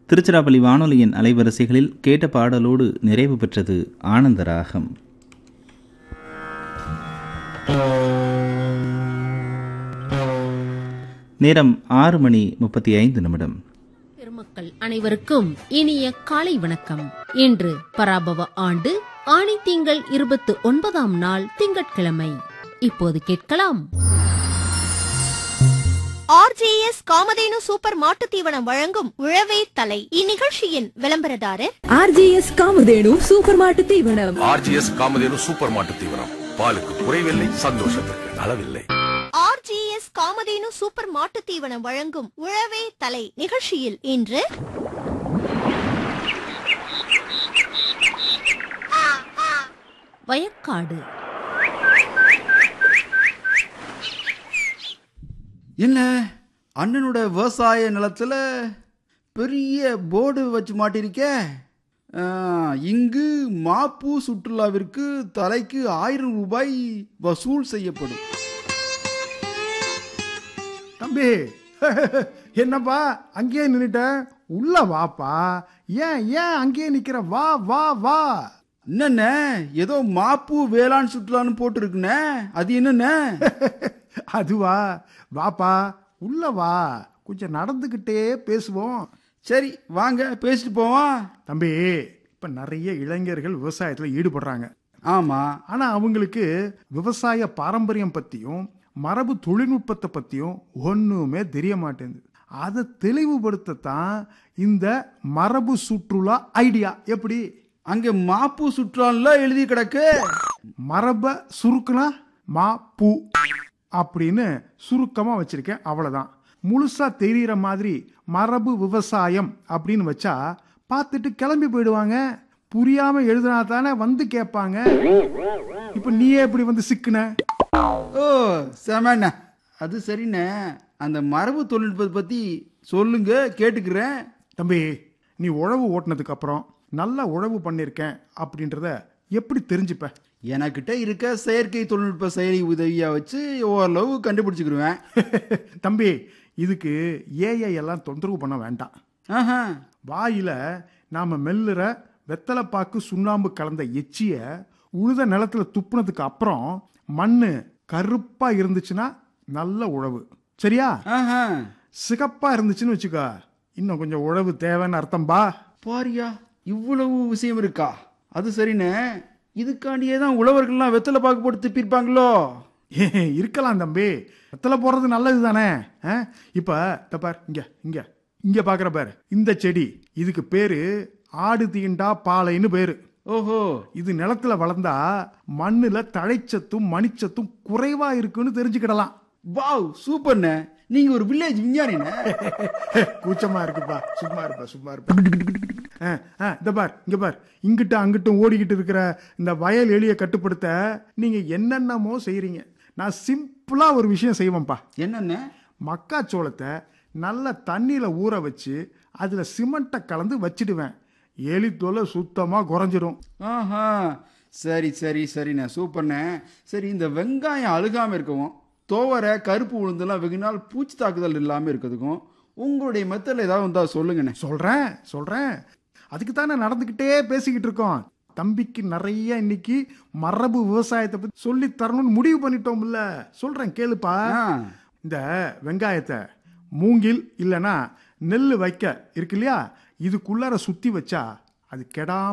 திருச்சிராப்பள்ளி வானொலியின் அலைவரிசைகளில் கேட்ட பாடலோடு நிறைவு பெற்றது ஆனந்த ராகம் நேரம் ஆறு மணி முப்பத்தி ஐந்து நிமிடம் பெருமக்கள் அனைவருக்கும் இனிய காலை வணக்கம் இன்று பராபவ ஆண்டு ஆணி திங்கள் இருபத்து ஒன்பதாம் நாள் திங்கட்கிழமை இப்போது கேட்கலாம் ஆர்ஜேஎஸ் காமதேனு சூப்பர் மாட்டுத் தீவனம் வழங்கும் உழவே தலை இந்நிகழ்ச்சியின் விளம்பரதாரர் ஆர்ஜிஎஸ் காமதேனு சூப்பர் மாட்டு தீவனம் ஆர்ஜிஎஸ் காமதேனு சூப்பர் மாட்டு தீவனம் பாலுக்கு குறைவில்லை சந்தோஷத்திற்கு அளவில்லை ஆர்ஜிஎஸ் காமதேனு சூப்பர் மாட்டுத் தீவனம் வழங்கும் உழவே தலை நிகழ்ச்சியில் இன்று வயக்காடு என்ன அண்ணனோட விவசாய நிலத்துல பெரிய போர்டு வச்சு மாட்டிருக்க ஆ, இங்கு மாப்பு சுற்றுலாவிற்கு தலைக்கு ஆயிரம் ரூபாய் வசூல் செய்யப்படும் தம்பி என்னப்பா அங்கேயே நின்னுட்ட உள்ள வாப்பா ஏன் ஏன் அங்கேயே நிக்கிற வா வா வா என்னண்ண ஏதோ மாப்பு வேளாண் சுற்றுலான்னு போட்டுருக்குண்ணே அது என்னண்ணே அதுவா வாப்பா உள்ள வா கொஞ்சம் நடந்துக்கிட்டே பேசுவோம் சரி வாங்க பேசிட்டு போவோம் தம்பி இப்ப நிறைய இளைஞர்கள் விவசாயத்துல ஈடுபடுறாங்க ஆமா ஆனா அவங்களுக்கு விவசாய பாரம்பரியம் பத்தியும் மரபு தொழில்நுட்பத்தை பத்தியும் ஒண்ணுமே தெரிய மாட்டேங்குது அதை தெளிவுபடுத்தத்தான் இந்த மரபு சுற்றுலா ஐடியா எப்படி அங்க மாப்பு சுற்றுலான்ல எழுதி கிடக்கு மரப சுருக்குனா மா பூ அப்படின்னு சுருக்கமா வச்சிருக்கேன் அவ்வளவுதான் முழுசா தெரியிற மாதிரி மரபு விவசாயம் அப்படின்னு வச்சா பார்த்துட்டு கிளம்பி போயிடுவாங்க புரியாம எழுதினா தானே வந்து கேட்பாங்க இப்ப நீயே இப்படி வந்து சிக்குன ஓ செமண்ண அது சரிண்ணே அந்த மரபு தொழில்நுட்பத்தை பத்தி சொல்லுங்க கேட்டுக்கிறேன் தம்பி நீ உழவு ஓட்டுனதுக்கு அப்புறம் நல்லா உழவு பண்ணிருக்கேன் அப்படின்றத எப்படி தெரிஞ்சுப்ப எனக்கிட்ட இருக்க செயற்கை தொழில்நுட்ப செயலி உதவியா வச்சு ஓரளவு கண்டுபிடிச்சுக்கிருவேன் தம்பி இதுக்கு ஏஐ எல்லாம் தொந்தரவு பண்ண வேண்டாம் ஆஹா வாயில நாம மெல்லுற வெத்தலைப்பாக்கு சுண்ணாம்பு கலந்த எச்சிய உழுத நிலத்துல துப்புனதுக்கு அப்புறம் மண்ணு கருப்பா இருந்துச்சுன்னா நல்ல உழவு சரியா ஆஹா சிகப்பா இருந்துச்சுன்னு வச்சுக்கோ இன்னும் கொஞ்சம் உழவு தேவைன்னு அர்த்தம்பா பாரியா இவ்வளவு விஷயம் இருக்கா அது சரிண்ணே இதுக்காண்டியே தான் உழவர்கள்லாம் வெத்தலை பாக்கு போட்டு திப்பிருப்பாங்களோ ஏ, இருக்கலாம் தம்பி வெத்தலை போடுறது நல்லது தானே ஆ? இப்ப இந்த பார் இங்க இங்க இங்க பாக்குற பாரு இந்த செடி இதுக்கு பேரு ஆடு தீண்டா பாலைன்னு பேரு ஓஹோ இது நிலத்துல வளர்ந்தா மண்ணுல தழைச்சத்தும் மணிச்சத்தும் குறைவா இருக்குன்னு தெரிஞ்சுக்கிடலாம் வாவ் சூப்பர்ண்ணே நீங்க ஒரு வில்லேஜ் விஞ்ஞானிண்ணே கூச்சமா இருக்குப்பா சும்மா இருப்பா சும்மா இருப்பா ஆ, ஆ, இந்த பார் இங்க பார் இங்கிட்ட அங்கிட்டும் ஓடிக்கிட்டு இருக்கிற இந்த வயல் எலியை கட்டுப்படுத்த நீங்க என்னென்னமோ செய்றீங்க நான் சிம்பிளா ஒரு விஷயம் செய்வேன்ப்பா என்னண்ணே மக்காச்சோளத்தை நல்ல தண்ணியில ஊற வச்சு அதுல சிமெண்ட்டை கலந்து வச்சிடுவேன் எலி தொலை சுத்தமா குறைஞ்சிரும் ஆஹா சரி சரி சரிண்ணே சூப்பர்ண்ணே சரி இந்த வெங்காயம் அழுகாம இருக்கவும் துவரை கருப்பு உளுந்தெல்லாம் வெகு நாள் பூச்சி தாக்குதல் இல்லாமல் இருக்கிறதுக்கும் உங்களுடைய மெத்தடில் ஏதாவது வந்தா சொல்லுங்கண்ணே சொல்றேன் சொல்றேன் அதுக்கு தானே நடந்துக்கிட்டே பேசிக்கிட்டு இருக்கோம் தம்பிக்கு நிறைய இன்னைக்கு மரபு விவசாயத்தை பத்தி சொல்லி தரணும்னு முடிவு பண்ணிட்டோம்ல சொல்றேன் கேளுப்பா ஆ. இந்த வெங்காயத்தை மூங்கில் இல்லைன்னா நெல் வைக்க இருக்கு இல்லையா இதுக்குள்ளார சுத்தி வச்சா அது கெடாம